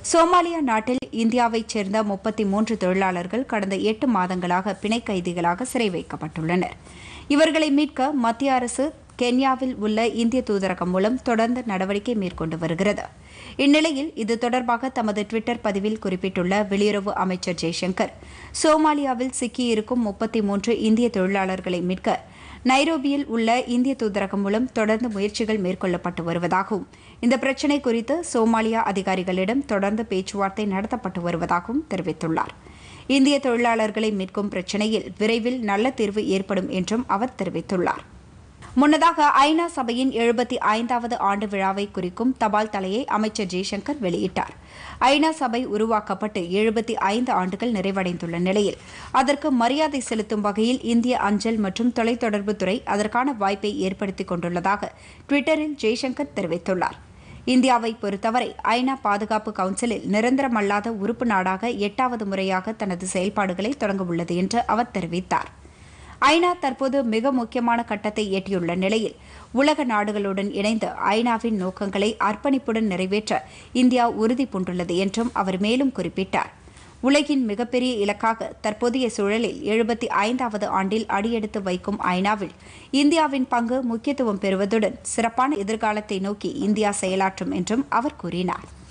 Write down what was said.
Somalia நாட்டில் இந்தியாவைச் சேர்ந்த முப்பத்தி மூன்று தொழிலாளர்கள் கடந்த எட்டு மாதங்களாக பிணை கைதிகளாக சிறை வைக்கப்பட்டுள்ளனர் இவர்களை மீட்க மத்திய அரசு கென்யாவில் உள்ள இந்திய தூதரகம் மூலம் தொடர்ந்து நடவடிக்கை மேற்கொண்டு வருகிறது இந்நிலையில் இது தொடர்பாக தமது டுவிட்டர் பதிவில் குறிப்பிட்டுள்ள வெளியுறவு அமைச்சர் ஜெய்சங்கர் சோமாலியாவில் சிக்கியிருக்கும் முப்பத்தி மூன்று இந்திய தொழிலாளர்களை மீட்க நைரோபியில் உள்ள இந்திய தூதரகம் மூலம் தொடர்ந்து முயற்சிகள் மேற்கொள்ளப்பட்டு வருவதாகவும் இந்த பிரச்சினை குறித்து சோமாலியா அதிகாரிகளிடம் தொடர்ந்து பேச்சுவார்த்தை நடத்தப்பட்டு வருவதாகவும் தெரிவித்துள்ளார் இந்திய தொழிலாளர்களை மீட்கும் பிரச்சினையில் விரைவில் நல்ல தீர்வு ஏற்படும் என்றும் அவர் தெரிவித்துள்ளார் முன்னதாக ஐநா சபையின் எழுபத்தி ஐந்தாவது ஆண்டு விழாவை குறிக்கும் தபால் தலையை அமைச்சர் ஜெய்சங்கர் வெளியிட்டார் ஐநா சபை உருவாக்கப்பட்டு எழுபத்தி ஐந்து ஆண்டுகள் நிறைவடைந்துள்ள நிலையில் அதற்கு மரியாதை செலுத்தும் வகையில் இந்திய அஞ்சல் மற்றும் தொலைத்தொடர்புத்துறை அதற்கான வாய்ப்பை ஏற்படுத்திக் கொண்டுள்ளதாக டுவிட்டரில் ஜெய்சங்கர் தெரிவித்துள்ளார் இந்தியாவை பொறுத்தவரை ஐநா பாதுகாப்பு கவுன்சிலில் நிரந்தரமல்லாத உறுப்பு நாடாக எட்டாவது முறையாக தனது செயல்பாடுகளை தொடங்கவுள்ளது என்று அவர் தெரிவித்தார் ஐநா தற்போது மிக முக்கியமான கட்டத்தை எட்டியுள்ள நிலையில் உலக நாடுகளுடன் இணைந்து ஐநாவின் நோக்கங்களை அர்ப்பணிப்புடன் நிறைவேற்ற இந்தியா உறுதி பூண்டுள்ளது என்றும் அவர் மேலும் குறிப்பிட்டார் உலகின் மிகப்பெரிய இலக்காக தற்போதைய சூழலில் எழுபத்தி ஐந்தாவது ஆண்டில் அடியெடுத்து வைக்கும் ஐநாவில் இந்தியாவின் பங்கு முக்கியத்துவம் பெறுவதுடன் சிறப்பான எதிர்காலத்தை நோக்கி இந்தியா செயலாற்றும் என்றும் அவர் கூறினார்